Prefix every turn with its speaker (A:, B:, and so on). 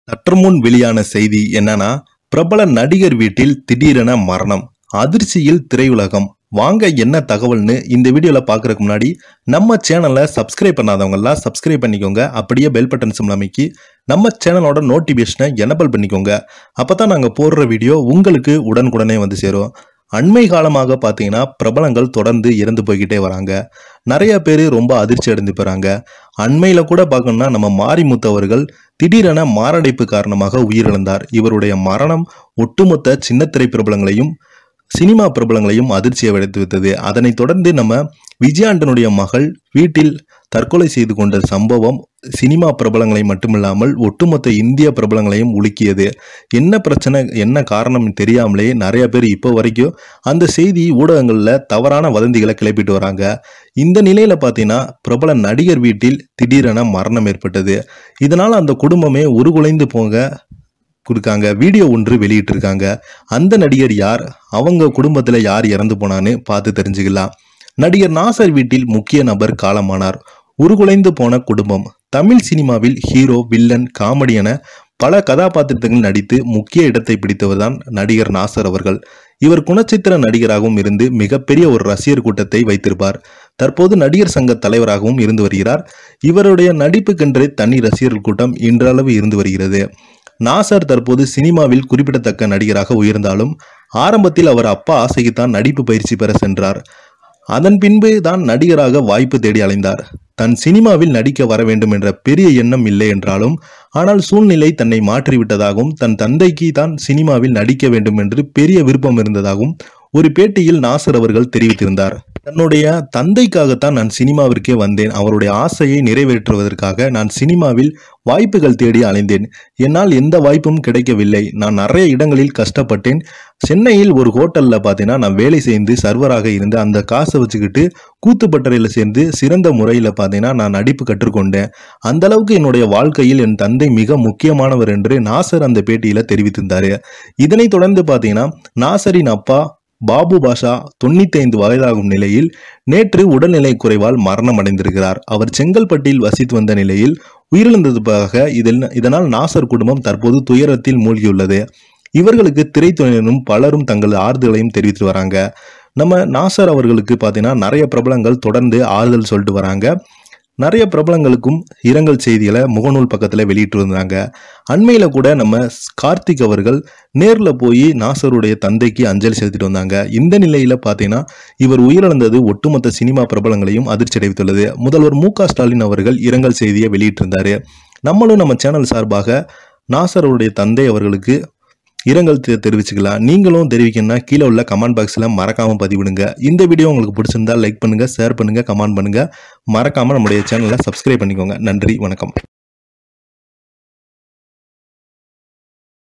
A: சற்றுமுன் வெளியான செய்தி என்னன்னா பிரபல நடிகர் வீட்டில் திடீரென மரணம் அதிர்ச்சியில் திரையுலகம் வாங்க என்ன தகவல்னு இந்த வீடியோல பார்க்கறதுக்கு முன்னாடி நம்ம சேனலை சப்ஸ்கிரைப் பண்ணாதவங்க எல்லாம் சப்ஸ்கிரைப் பண்ணிக்கோங்க அப்படியே பெல் பட்டன் சிம்ல அமைக்கி நம்ம சேனலோட நோட்டிபிகேஷனை எனபிள் பண்ணிக்கோங்க அப்பதான் நாங்க போடுற வீடியோ உங்களுக்கு உடனுக்குடனே வந்து சேரும் அண்மை காலமாக பார்த்தீங்கன்னா பிரபலங்கள் தொடர்ந்து இறந்து போய்கிட்டே வராங்க நிறைய பேர் ரொம்ப அதிர்ச்சி அடைந்து போறாங்க அண்மையில கூட பார்க்கணும்னா நம்ம மாரிமுத்து அவர்கள் திடீரென மாரடைப்பு காரணமாக உயிரிழந்தார் இவருடைய மரணம் ஒட்டுமொத்த சின்னத்திரை பிரபலங்களையும் சினிமா பிரபலங்களையும் அதிர்ச்சியை விளைத்து விட்டது அதனைத் தொடர்ந்து நம்ம விஜயாண்டனுடைய மகள் வீட்டில் தற்கொலை செய்து கொண்ட சம்பவம் சினிமா பிரபலங்களை மட்டுமில்லாமல் ஒட்டுமொத்த இந்திய பிரபலங்களையும் உலுக்கியது என்ன பிரச்சனை என்ன காரணம் தெரியாமலே நிறைய பேர் இப்போ வரைக்கும் அந்த செய்தி ஊடகங்களில் தவறான வதந்திகளை கிளப்பிட்டு வராங்க இந்த நிலையில பார்த்தீங்கன்னா பிரபல நடிகர் வீட்டில் திடீரென மரணம் ஏற்பட்டது இதனால் அந்த குடும்பமே உருகுலைந்து போக கொடுக்காங்க வீடியோ ஒன்று வெளியிட்டிருக்காங்க அந்த நடிகர் யார் அவங்க குடும்பத்தில் யார் இறந்து போனான்னு பார்த்து தெரிஞ்சுக்கலாம் நடிகர் நாசர் வீட்டில் முக்கிய நபர் காலமானார் உருகுலைந்து போன குடும்பம் தமிழ் சினிமாவில் ஹீரோ வில்லன் காமெடி என பல கதாபாத்திரங்கள் நடித்து முக்கிய இடத்தை பிடித்தவர் தான் நடிகர் நாசர் அவர்கள் இவர் குணச்சித்திர நடிகராகவும் இருந்து மிகப்பெரிய ஒரு ரசிகர் கூட்டத்தை வைத்திருப்பார் தற்போது நடிகர் சங்க தலைவராகவும் இருந்து வருகிறார் இவருடைய நடிப்புக்கென்றே தனி ரசிகர்கள் கூட்டம் இன்றளவு இருந்து வருகிறது நாசர் தற்போது சினிமாவில் குறிப்பிடத்தக்க நடிகராக உயர்ந்தாலும் ஆரம்பத்தில் அவர் அப்பா ஆசைக்குத்தான் நடிப்பு பயிற்சி பெற சென்றார் அதன் பின்பு தான் நடிகராக வாய்ப்பு தேடி அலைந்தார் தன் சினிமாவில் நடிக்க வர வேண்டும் என்ற பெரிய எண்ணம் இல்லை என்றாலும் ஆனால் சூழ்நிலை தன்னை மாற்றிவிட்டதாகவும் தன் தந்தைக்கு தான் சினிமாவில் நடிக்க வேண்டும் என்று பெரிய விருப்பம் இருந்ததாகவும் ஒரு பேட்டியில் நாசர் அவர்கள் தெரிவித்திருந்தார் தன்னுடைய தந்தைக்காகத்தான் நான் சினிமாவிற்கே வந்தேன் அவருடைய ஆசையை நிறைவேற்றுவதற்காக நான் சினிமாவில் வாய்ப்புகள் தேடி அலைந்தேன் என்னால் எந்த வாய்ப்பும் கிடைக்கவில்லை நான் நிறைய இடங்களில் கஷ்டப்பட்டேன் சென்னையில் ஒரு ஹோட்டலில் பார்த்தீங்கன்னா நான் வேலை செய்து சர்வராக இருந்து அந்த காசை வச்சுக்கிட்டு கூத்துப்பட்டறையில் சேர்ந்து சிறந்த முறையில் பார்த்தீங்கன்னா நான் நடிப்பு கற்றுக்கொண்டேன் அந்த அளவுக்கு என்னுடைய வாழ்க்கையில் என் தந்தை மிக முக்கியமானவர் என்று நாசர் அந்த பேட்டியில் தெரிவித்திருந்தார் இதனைத் தொடர்ந்து பார்த்தீங்கன்னா நாசரின் அப்பா பாபு பாஷா தொண்ணூத்தைந்து வயதாகும் நிலையில் நேற்று உடல்நிலை குறைவால் மரணம் அடைந்திருக்கிறார் அவர் செங்கல்பட்டில் வசித்து வந்த நிலையில் உயிரிழந்ததுக்காக இதில் இதனால் நாசர் குடும்பம் தற்போது துயரத்தில் மூழ்கியுள்ளது இவர்களுக்கு திரைத்துறையினரும் பலரும் தங்கள் ஆறுதலையும் தெரிவித்து வராங்க நம்ம நாசர் அவர்களுக்கு பார்த்தீங்கன்னா நிறைய பிரபலங்கள் தொடர்ந்து ஆறுதல் சொல்லிட்டு வராங்க நிறைய பிரபலங்களுக்கும் இரங்கல் செய்திகளை முகநூல் பக்கத்தில் வெளியிட்டு வந்தாங்க அண்மையில் கூட நம்ம கார்த்திக் அவர்கள் நேரில் போய் நாசருடைய தந்தைக்கு அஞ்சலி செலுத்திட்டு வந்தாங்க இந்த நிலையில் பார்த்தீங்கன்னா இவர் உயிரிழந்தது ஒட்டுமொத்த சினிமா பிரபலங்களையும் அதிர்ச்சி அடைவித்துள்ளது முதல்வர் மு க ஸ்டாலின் அவர்கள் இரங்கல் செய்தியை வெளியிட்டிருந்தார் நம்மளும் நம்ம சேனல் சார்பாக நாசருடைய தந்தை அவர்களுக்கு இரங்கல் தெ- தெரிவிச்சுக்கலாம் நீங்களும் தெரிவிக்கணும்னா கீழே உள்ள கமெண்ட் பாக்ஸில் மறக்காமல் பதிவிடுங்க இந்த வீடியோ உங்களுக்கு பிடிச்சிருந்தா லைக் பண்ணுங்கள் ஷேர் பண்ணுங்கள் கமெண்ட் பண்ணுங்கள் மறக்காமல் நம்முடைய சேனலை சப்ஸ்கிரைப் பண்ணிக்கோங்க நன்றி வணக்கம்